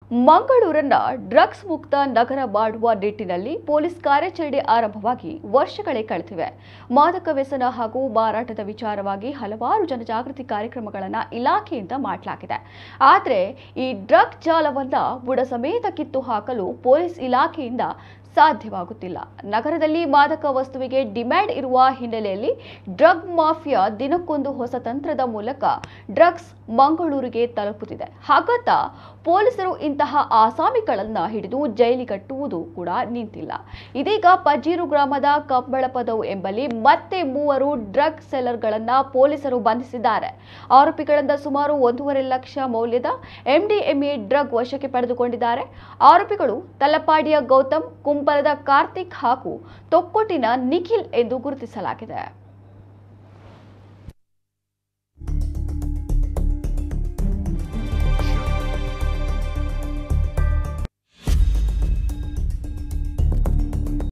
ಮಂಗಳೂರನ್ನ drugs ಮುಕ್ತ ನಗರ ಮಾಡುವ ನಿಟ್ಟಿನಲ್ಲಿ ಪೊಲೀಸ್ ಕಾರ್ಯಾಚರಣೆ ಆರಂಭವಾಗಿ ವರ್ಷಗಳೇ ಕಳೆದಿವೆ ಮಾದಕ ವ್ಯಸನ ಹಾಗೂ ಮಾರಾಟದ ವಿಚಾರವಾಗಿ ಹಲವಾರು ಜನಜಾಗೃತಿ ಕಾರ್ಯಕ್ರಮಗಳನ್ನು ಇಲಾಖೆಯಿಂದ ಮಾಡಲಾಗಿದೆ ಆದರೆ ಈ ಡ್ರಗ್ ಜಾಲವನ್ನ ಬುಡ ಸಮೇತ ಕಿತ್ತು ಹಾಕಲು ಪೊಲೀಸ್ ಇಲಾಖೆಯಿಂದ ಸಾಧ್ಯವಾಗುತ್ತಿಲ್ಲ ನಗರದಲ್ಲಿ ಮಾದಕ ವಸ್ತುವಿಗೆ ಡಿಮ್ಯಾಂಡ್ ಇರುವ ಹಿನ್ನೆಲೆಯಲ್ಲಿ ಡ್ರಗ್ ಮಾಫಿಯಾ ದಿನಕ್ಕೊಂದು ಹೊಸ ತಂತ್ರದ ಮೂಲಕ ಡ್ರಗ್ಸ್ ಮಂಗಳೂರಿಗೆ ತಲುಪುತ್ತಿದೆ ಹಾಗಂತ ಪೊಲೀಸರು ಇಂತಹ ಆಸಾಮಿಗಳನ್ನ ಹಿಡಿದು ಜೈಲಿಗಟ್ಟುವುದು ಕೂಡ ನಿಂತಿಲ್ಲ ಇದೀಗ ಪಜೀರು ಗ್ರಾಮದ ಕಂಬಳಪದವು ಎಂಬಲ್ಲಿ ಮತ್ತೆ ಮೂವರು ಡ್ರಗ್ ಸೆಲ್ಲರ್ಗಳನ್ನ ಪೊಲೀಸರು ಬಂಧಿಸಿದ್ದಾರೆ ಆರೋಪಿಗಳಿಂದ ಸುಮಾರು ಒಂದೂವರೆ ಲಕ್ಷ ಮೌಲ್ಯದ ಎಂಡಿಎಂಎ ಡ್ರಗ್ ವಶಕ್ಕೆ ಪಡೆದುಕೊಂಡಿದ್ದಾರೆ ಆರೋಪಿಗಳು ತಲಪಾಡಿಯ ಗೌತಮ್ ಕುಂಪಲದ ಕಾರ್ತಿಕ್ ಹಾಗೂ ತೊಕ್ಕೊಟ್ಟಿನ ನಿಖಿಲ್ ಎಂದು ಗುರುತಿಸಲಾಗಿದೆ